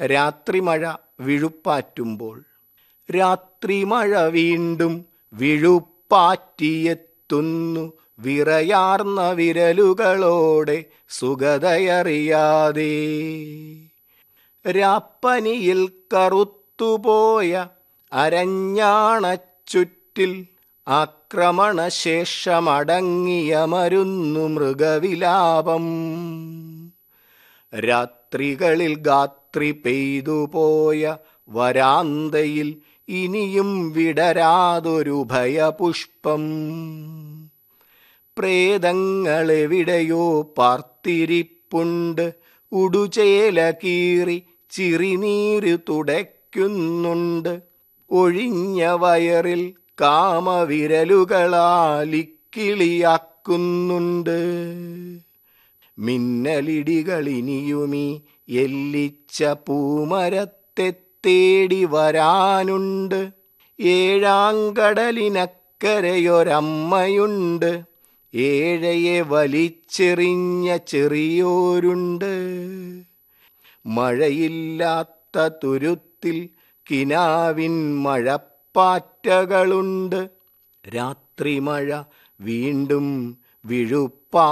രാത്രിമഴ വിഴുപ്പാറ്റുമ്പോൾ രാത്രിമഴ വീണ്ടും വിഴുപ്പാറ്റിയെത്തുന്നു വിറയാർന്ന വിരലുകളോടെ സുഗതയറിയാതെ രാപ്പനിയിൽ കറുത്തുപോയ അരഞ്ഞാണച്ചുറ്റിൽ ആക്രമണശേഷമടങ്ങിയ മരുന്നു മൃഗവിലാപം രാത്രികളിൽ ഗാത്രി പെയ്തുപോയ വരാന്തയിൽ ഇനിയും വിടരാതൊരു ഭയപുഷ്പം പ്രേതങ്ങളെവിടെയോ പാർത്തിരിപ്പുണ്ട് ഉടുചേല കീറി ചിറിനീര് തുടയ്ക്കുന്നുണ്ട് ഒഴിഞ്ഞ വയറിൽ കാമവിരലുകളാലിക്കിളിയാക്കുന്നുണ്ട് മിന്നലിടികളിനിയുമീ എല്ലിച്ച പൂമരത്തെ തേടി വരാനുണ്ട് ഏഴാങ്കടലിനക്കരയൊരമ്മയുണ്ട് ഏഴയെ വലിച്ചെറിഞ്ഞ ചെറിയോരുണ്ട് മഴയില്ലാത്ത തുരുത്തിൽ കിനാവിൻ മഴപ്പാറ്റകളുണ്ട് രാത്രിമഴ വീണ്ടും വിഴുപ്പാ